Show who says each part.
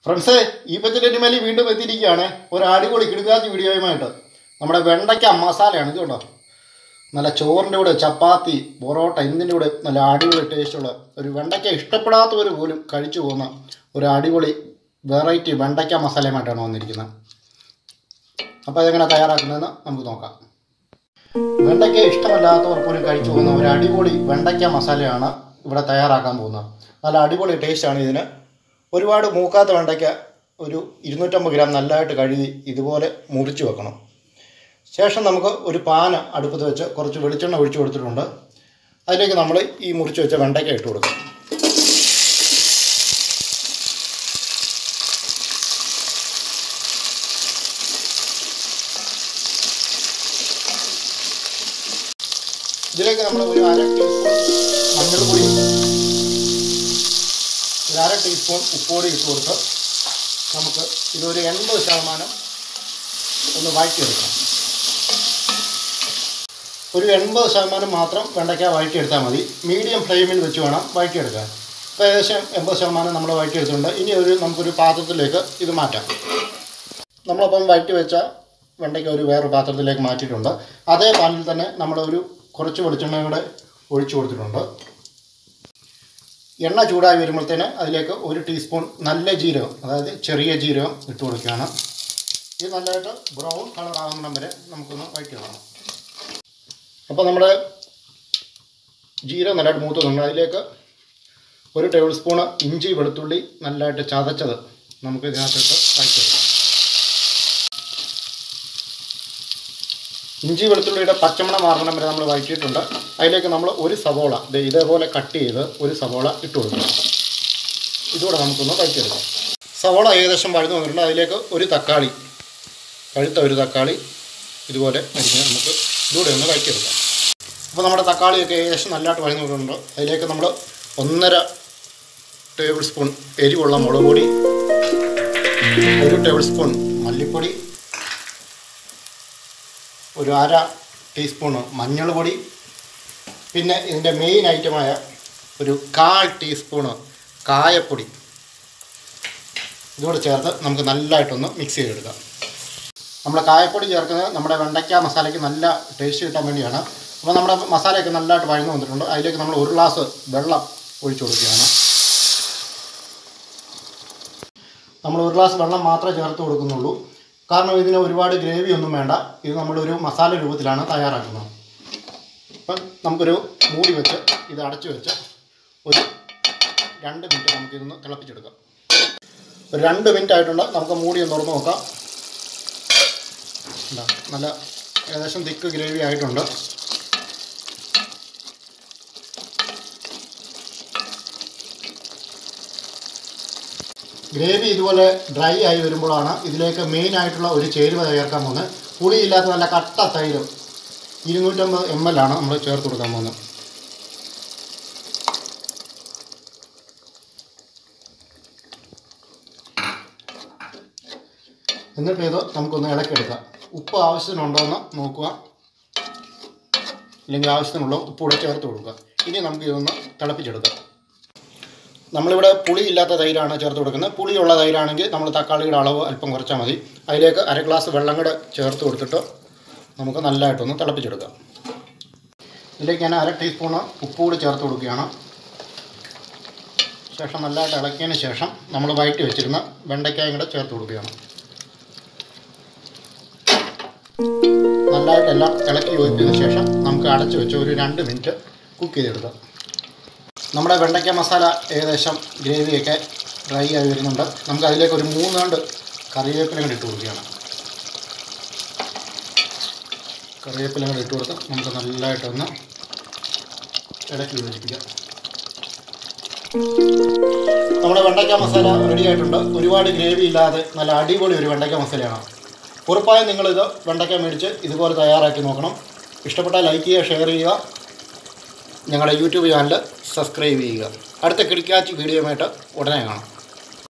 Speaker 1: ഫ്രണ്ട്സേ ഈ പച്ചക്കറി മേലി വീണ്ടും എത്തിയിരിക്കുകയാണ് ഒരു അടിപൊളി കിടുകാച്ചി വീഡിയോയുമായിട്ട് നമ്മുടെ വെണ്ടയ്ക്ക മസാലയാണ് ഇത് കണ്ടോ നല്ല ചോറിൻ്റെ കൂടെ ചപ്പാത്തി പൊറോട്ട ഇതിൻ്റെ കൂടെ നല്ല അടിപൊളി ടേസ്റ്റുള്ള ഒരു വെണ്ടയ്ക്ക ഇഷ്ടപ്പെടാത്തവർ പോലും കഴിച്ചു പോകുന്ന ഒരു അടിപൊളി വെറൈറ്റി വെണ്ടയ്ക്ക മസാലയുമായിട്ടാണ് വന്നിരിക്കുന്നത് അപ്പോൾ ഇതെങ്ങനെ തയ്യാറാക്കുന്നതെന്ന് നമുക്ക് നോക്കാം വെണ്ടയ്ക്ക ഇഷ്ടമല്ലാത്തവർ പോലും കഴിച്ചു പോകുന്ന ഒരു അടിപൊളി വെണ്ടയ്ക്ക മസാലയാണ് ഇവിടെ തയ്യാറാക്കാൻ പോകുന്നത് നല്ല അടിപൊളി ടേസ്റ്റാണ് ഇതിന് ഒരുപാട് മൂക്കാത്ത വെണ്ടയ്ക്ക ഒരു ഇരുന്നൂറ്റമ്പത് ഗ്രാം നല്ലതായിട്ട് കഴുകി ഇതുപോലെ മുറിച്ച് വെക്കണം ശേഷം നമുക്ക് ഒരു പാന് അടുപ്പത്ത് വെച്ച് കുറച്ച് വെളിച്ചെണ്ണ ഒഴിച്ചു കൊടുത്തിട്ടുണ്ട് അതിലേക്ക് നമ്മൾ ഈ മുറിച്ച് വെച്ച വെണ്ടയ്ക്ക ഇട്ട് കൊടുക്കും ഇതിലേക്ക് നമ്മൾ ഒരു അര ടീസ്പൂൺ മഞ്ഞൾപ്പൊടി ഒരു അര ടീസ്പൂൺ ഉപ്പുപൊടി ഇട്ട് കൊടുത്ത് നമുക്ക് ഇതൊരു എൺപത് ശതമാനം ഒന്ന് വഴറ്റിയെടുക്കണം ഒരു എൺപത് ശതമാനം മാത്രം വെണ്ടയ്ക്ക വഴറ്റിയെടുത്താൽ മതി മീഡിയം ഫ്ലെയിമിൽ വെച്ച് വേണം വഴറ്റിയെടുക്കാൻ ഇപ്പോൾ ഏകദേശം എൺപത് ശതമാനം നമ്മൾ വഴറ്റിയെടുത്തിട്ടുണ്ട് ഇനി ഒരു നമുക്കൊരു പാത്രത്തിലേക്ക് ഇത് മാറ്റാം നമ്മളപ്പം വഴറ്റി വെച്ച വെണ്ടയ്ക്ക ഒരു വേറൊരു പാത്രത്തിലേക്ക് മാറ്റിയിട്ടുണ്ട് അതേ പാനിൽ തന്നെ നമ്മളൊരു കുറച്ച് വെളിച്ചെണ്ണ കൂടെ ഒഴിച്ചു കൊടുത്തിട്ടുണ്ട് എണ്ണ ചൂടായി വരുമ്പോഴത്തേന് അതിലേക്ക് ഒരു ടീസ്പൂൺ നല്ല ജീരകം അതായത് ചെറിയ ജീരകം ഇട്ട് കൊടുക്കുകയാണ് ഇത് നല്ലതായിട്ട് ബ്രൗൺ കളർ ആകുന്നിടം വരെ നമുക്കൊന്ന് വഴറ്റിയിടണം അപ്പോൾ നമ്മുടെ ജീരകം നല്ലതായിട്ട് മൂത്തുന്നുണ്ട് അതിലേക്ക് ഒരു ടേബിൾ സ്പൂണ് ഇഞ്ചി വെളുത്തുള്ളി നല്ലതായിട്ട് ചതച്ചത് നമുക്ക് ഇതിനകത്തിട്ട് വഴറ്റിയെടുക്കാം ഇഞ്ചി വെളുത്തുള്ളിയുടെ പച്ചമണം മാറണം വരെ നമ്മൾ വഴറ്റിയിട്ടുണ്ട് അതിലേക്ക് നമ്മൾ ഒരു സവോള ദേ ഇതേപോലെ കട്ട് ചെയ്ത് ഒരു സവോള ഇട്ട് കൊടുക്കണം ഇതുകൂടെ നമുക്കൊന്ന് വഴറ്റിയെടുക്കാം സവോള ഏകദേശം വഴുന്ന് വന്നിട്ടുണ്ട് അതിലേക്ക് ഒരു തക്കാളി പഴുത്ത ഒരു തക്കാളി ഇതുപോലെ അരിഞ്ഞ് നമുക്ക് ഇതുകൂടെ ഒന്ന് വഴറ്റിയെടുക്കാം അപ്പോൾ നമ്മുടെ തക്കാളിയൊക്കെ ഏകദേശം നല്ലതായിട്ട് വഴന്ന് വന്നിട്ടുണ്ട് അതിലേക്ക് നമ്മൾ ഒന്നര ടേബിൾ സ്പൂൺ എരിവുള്ള മുളക് പൊടി ഒരു ടേബിൾ സ്പൂൺ മല്ലിപ്പൊടി ഒരു അര ടീസ്പൂണ് മഞ്ഞൾ പൊടി പിന്നെ ഇതിൻ്റെ മെയിൻ ഐറ്റമായ ഒരു കാൽ ടീസ്പൂണ് കായപ്പൊടി ഇതുകൂടെ ചേർത്ത് നമുക്ക് നല്ലതായിട്ടൊന്ന് മിക്സ് ചെയ്തെടുക്കാം നമ്മൾ കായപ്പൊടി ചേർക്കുന്നത് നമ്മുടെ വെണ്ടയ്ക്ക മസാലയ്ക്ക് നല്ല ടേസ്റ്റ് കിട്ടാൻ വേണ്ടിയാണ് അപ്പോൾ നമ്മുടെ മസാലയൊക്കെ നല്ലതായിട്ട് വഴന്നു വന്നിട്ടുണ്ട് അതിലേക്ക് നമ്മൾ ഒരു ഗ്ലാസ് വെള്ളം ഒഴിച്ചു കൊടുക്കുകയാണ് നമ്മൾ ഒരു ഗ്ലാസ് വെള്ളം മാത്രമേ ചേർത്ത് കൊടുക്കുന്നുള്ളൂ കാരണം ഇതിന് ഒരുപാട് ഗ്രേവി ഒന്നും വേണ്ട ഇത് നമ്മളൊരു മസാല രൂപത്തിലാണ് തയ്യാറാക്കുന്നത് അപ്പം നമുക്കൊരു മൂടി വെച്ച് ഇത് അടച്ചു വെച്ച് ഒരു രണ്ട് മിനിറ്റ് നമുക്കിതൊന്ന് തിളപ്പിച്ചെടുക്കാം ഒരു രണ്ട് മിനിറ്റ് ആയിട്ടുണ്ട് നമുക്ക് മൂടി ഒന്ന് തുറന്ന് നോക്കാം എന്താ നല്ല ഏകദേശം തിക്ക് ഗ്രേവി ആയിട്ടുണ്ട് ഗ്രേവി ഇതുപോലെ ഡ്രൈ ആയി വരുമ്പോഴാണ് ഇതിലേക്ക് മെയിൻ ആയിട്ടുള്ള ഒരു ചേരുവ ചേർക്കാൻ പോകുന്നത് പുളിയില്ലാത്ത നല്ല കട്ട തൈര് ഇരുന്നൂറ്റമ്പത് എം എൽ ആണ് നമ്മൾ ചേർത്ത് കൊടുക്കാൻ പോകുന്നത് എന്നിട്ട് ഇത് നമുക്കൊന്ന് ഇളക്കിയെടുക്കാം ഉപ്പ് ആവശ്യത്തിനുണ്ടോ എന്ന് നോക്കുക ഇല്ലെങ്കിൽ ആവശ്യത്തിനുള്ള ഉപ്പ് കൂടെ ചേർത്ത് കൊടുക്കുക ഇനി നമുക്ക് ഇതൊന്ന് തിളപ്പിച്ചെടുക്കാം നമ്മളിവിടെ പുളി ഇല്ലാത്ത തൈരാണ് ചേർത്ത് കൊടുക്കുന്നത് പുളിയുള്ള തൈരാണെങ്കിൽ നമ്മൾ തക്കാളിയുടെ അളവ് അല്പം കുറച്ചാൽ മതി അതിലേക്ക് അര ഗ്ലാസ് വെള്ളം കൂടെ ചേർത്ത് കൊടുത്തിട്ട് നമുക്ക് നല്ലതായിട്ടൊന്ന് തിളപ്പിച്ചെടുക്കാം ഇതിലേക്ക് ഞാൻ അര ടീസ്പൂണ് ഉപ്പ് കൂടി ചേർത്ത് കൊടുക്കുകയാണ് ശേഷം നല്ലതായിട്ട് ഇളക്കിയതിന് ശേഷം നമ്മൾ വയറ്റി വെച്ചിരുന്ന വെണ്ടയ്ക്കായും കൂടെ ചേർത്ത് കൊടുക്കുകയാണ് നല്ലതായിട്ട് എല്ലാം ഇളക്കി യോജിച്ചതിന് ശേഷം നമുക്ക് അടച്ച് വെച്ച് ഒരു രണ്ട് മിനിറ്റ് കുക്ക് ചെയ്തെടുക്കാം നമ്മുടെ വെണ്ടയ്ക്ക മസാല ഏകദേശം ഗ്രേവിയൊക്കെ ഡ്രൈ ആയി വരുന്നുണ്ട് നമുക്ക് അതിലേക്ക് ഒരു മൂന്ന് കണ്ട് കറിവേപ്പില കൂടി ഇട്ട് കൊടുക്കുകയാണ് കറിവേപ്പില കൂടി ഇട്ട് കൊടുത്ത് നമുക്ക് നല്ലതായിട്ടൊന്ന് ഇടയ്ക്ക് യോജിപ്പിക്കാം നമ്മുടെ വെണ്ടയ്ക്ക മസാല റെഡി ആയിട്ടുണ്ട് ഒരുപാട് ഗ്രേവി ഇല്ലാതെ നല്ല അടിപൊളി ഒരു വെണ്ടയ്ക്ക മസാലയാണ് ഉറപ്പായും നിങ്ങളിത് വെണ്ടയ്ക്ക മേടിച്ച് ഇതുപോലെ തയ്യാറാക്കി നോക്കണം ഇഷ്ടപ്പെട്ടാൽ ലൈക്ക് ചെയ്യുക ഷെയർ ചെയ്യുക ഞങ്ങളുടെ യൂട്യൂബ് ചാനൽ സബ്സ്ക്രൈബ് ചെയ്യുക അടുത്ത കിടക്കാച്ചി വീഡിയോയുമായിട്ട് ഉടനെ കാണാം